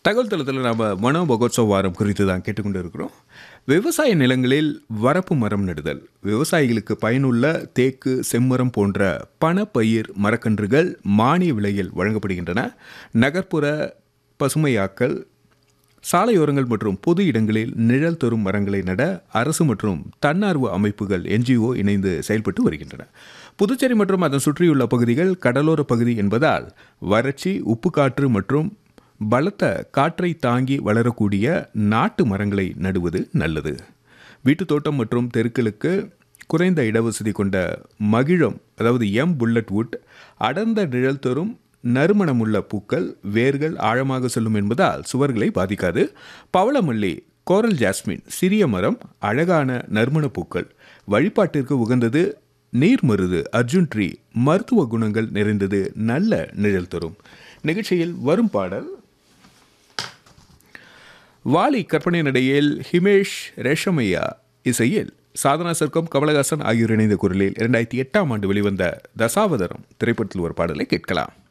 தகவல் தளத்தில் நாம் வன மகோத்சவ வாரம் குறித்து தான் கேட்டுக்கொண்டு இருக்கிறோம் விவசாய நிலங்களில் வரப்பு மரம் நடுதல் விவசாயிகளுக்கு பயனுள்ள தேக்கு செம்மரம் போன்ற பணப்பயிர் மரக்கன்றுகள் மானிய விலையில் வழங்கப்படுகின்றன நகர்ப்புற பசுமையாக்கல் சாலையோரங்கள் மற்றும் பொது இடங்களில் நிழல் தரும் மரங்களை நட அரசு மற்றும் தன்னார்வ அமைப்புகள் என்ஜிஓ இணைந்து செயல்பட்டு வருகின்றன புதுச்சேரி மற்றும் அதன் சுற்றியுள்ள பகுதிகள் கடலோர பகுதி என்பதால் வறட்சி உப்பு காற்று மற்றும் பலத்த காற்றை தாங்கி வளரக்கூடிய நாட்டு மரங்களை நடுவது நல்லது வீட்டுத் தோட்டம் மற்றும் தெருக்களுக்கு குறைந்த இடவசதி கொண்ட மகிழம் அதாவது எம் புல்லட் வுட் அடர்ந்த நிழல் தரும் நறுமணமுள்ள பூக்கள் வேர்கள் ஆழமாக செல்லும் என்பதால் சுவர்களை பாதிக்காது பவளமல்லி கோரல் ஜாஸ்மின் சிறிய மரம் அழகான நறுமண பூக்கள் வழிபாட்டிற்கு உகந்தது நீர்மருது அர்ஜுன் ட்ரீ மருத்துவ குணங்கள் நிறைந்தது நல்ல நிழல் தரும் நிகழ்ச்சியில் வரும் பாடல் வாலி கற்பனை நடையில் ஹிமேஷ் ரேஷமையா இசையில் சாதனா சர்க்கம் கமலஹாசன் ஆகியோர் இணைந்த குரலில் இரண்டாயிரத்தி எட்டாம் ஆண்டு வெளிவந்த தசாவதரம் திரைப்படத்தில் ஒரு பாடலை கேட்கலாம்